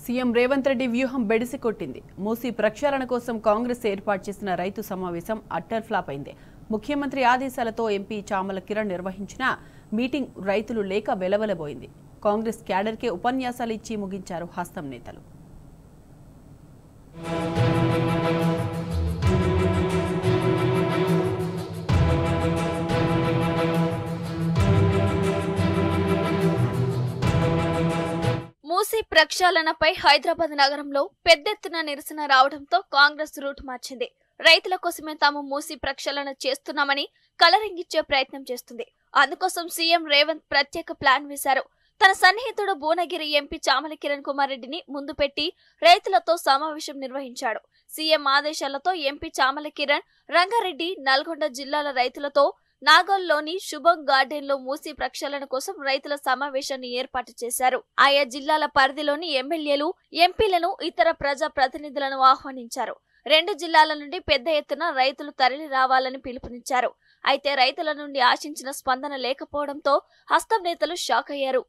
CM Revanth Reddy వ్యూహం బెడిసి కొట్టింది మూసీ ప్రక్షాళన కోసం కాంగ్రెస్ ఏర్పాటు చేసిన రైతు సమావేశం అట్టర్ ఫ్లాప్ అయింది ముఖ్యమంత్రి ఆదేశాలతో ఎంపీ చామల కిరణ్ నిర్వహించిన మీటింగ్ రైతులు లేక వెలవెలబోయింది కాంగ్రెస్ క్యాడర్కే ఉపన్యాసాలు ఇచ్చి ముగించారు హస్తం నేతలు మూసీ ప్రక్షాళనపై హైదరాబాద్ నగరంలో పెద్దెత్తున నిరసన రావడంతో కాంగ్రెస్ రూట్ మార్చింది రైతుల కోసమే తాము మూసీ ప్రక్షాళన చేస్తున్నామని కలరింగిచ్చే ప్రయత్నం చేస్తుంది అందుకోసం సీఎం రేవంత్ ప్రత్యేక ప్లాన్ వేశారు తన సన్నిహితుడు భువనగిరి ఎంపీ చామల కిరణ్ కుమార్ రెడ్డిని ముందు పెట్టి రైతులతో సమావేశం నిర్వహించాడు సీఎం ఆదేశాలతో ఎంపీ చామల కిరణ్ రంగారెడ్డి నల్గొండ జిల్లాల రైతులతో నాగోల్లోని శుభం గార్డెన్ లో మూసీ ప్రక్షాళన కోసం రైతుల సమావేశాన్ని ఏర్పాటు చేశారు ఆయా జిల్లాల పరిధిలోని ఎమ్మెల్యేలు ఎంపీలను ఇతర ప్రజా ప్రతినిధులను ఆహ్వానించారు రెండు జిల్లాల నుండి పెద్ద ఎత్తున రైతులు తరలి రావాలని పిలుపునిచ్చారు అయితే రైతుల నుండి ఆశించిన స్పందన లేకపోవడంతో హస్తం నేతలు షాక్ అయ్యారు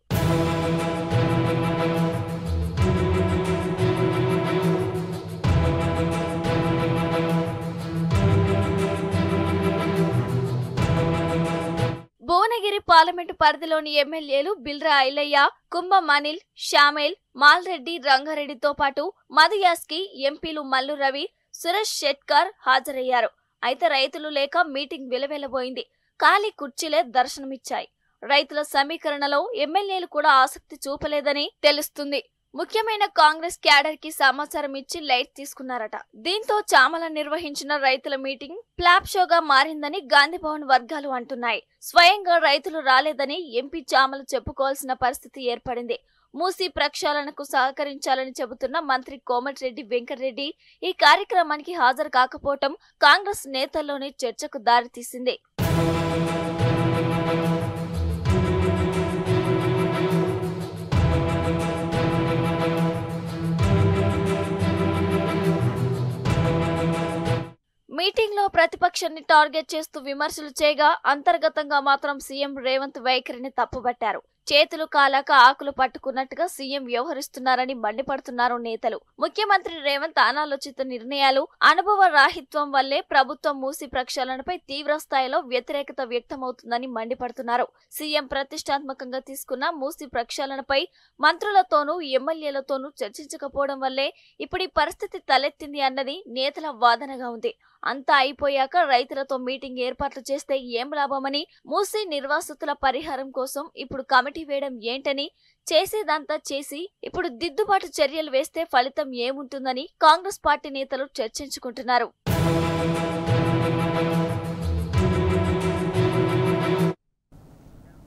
భువనగిరి పార్లమెంటు పరిధిలోని ఎమ్మెల్యేలు బిల్రా ఐలయ్య కుంభం అనిల్ శ్యామేల్ మాల్రెడ్డి రంగారెడ్డితో పాటు మధుయాస్కి ఎంపీలు మల్లు రవి సురేష్ షెట్కర్ హాజరయ్యారు అయితే రైతులు లేక మీటింగ్ విలవెలబోయింది ఖాళీ కుర్చీలే దర్శనమిచ్చాయి రైతుల సమీకరణలో ఎమ్మెల్యేలు కూడా ఆసక్తి చూపలేదని తెలుస్తుంది ముఖ్యమైన కాంగ్రెస్ క్యాడర్ కి సమాచారం ఇచ్చి లైట్ తీసుకున్నారట దీంతో చామల నిర్వహించిన రైతుల మీటింగ్ ప్లాప్ షోగా మారిందని గాంధీభవన్ వర్గాలు అంటున్నాయి స్వయంగా రైతులు రాలేదని ఎంపీ చామల చెప్పుకోవాల్సిన పరిస్థితి ఏర్పడింది మూసీ ప్రక్షాళనకు సహకరించాలని చెబుతున్న మంత్రి కోమటిరెడ్డి వెంకటరెడ్డి ఈ కార్యక్రమానికి హాజరు కాకపోవటం కాంగ్రెస్ నేతల్లోని చర్చకు దారితీసింది మీటింగ్ లో ప్రతిపక్షాన్ని టార్గెట్ చేస్తూ విమర్శలు చేయగా అంతర్గతంగా మాత్రం సీఎం రేవంత్ వైఖరిని తప్పుబట్టారు చేతులు కాలాక ఆకులు పట్టుకున్నట్టుగా సీఎం వ్యవహరిస్తున్నారని మండిపడుతున్నారు నేతలు ముఖ్యమంత్రి రేవంత్ అనాలోచిత నిర్ణయాలు అనుభవ రాహిత్వం వల్లే ప్రభుత్వం మూసి ప్రక్షాళనపై తీవ్ర స్థాయిలో వ్యతిరేకత వ్యక్తమవుతుందని మండిపడుతున్నారు సీఎం ప్రతిష్టాత్మకంగా తీసుకున్న మూసి ప్రక్షాళనపై మంత్రులతోనూ ఎమ్మెల్యేలతోనూ చర్చించకపోవడం వల్లే ఇప్పుడు ఈ పరిస్థితి తలెత్తింది అన్నది నేతల వాదనగా ఉంది అంతా అయిపోయాక రైతులతో మీటింగ్ ఏర్పాట్లు చేస్తే ఏం లాభమని మూసీ నిర్వాసితుల పరిహారం కోసం ఇప్పుడు కమిటీ వేయడం ఏంటని చేసేదంతా చేసి ఇప్పుడు దిద్దుబాటు చర్యలు వేస్తే ఫలితం ఏముంటుందని కాంగ్రెస్ పార్టీ నేతలు చర్చించుకుంటున్నారు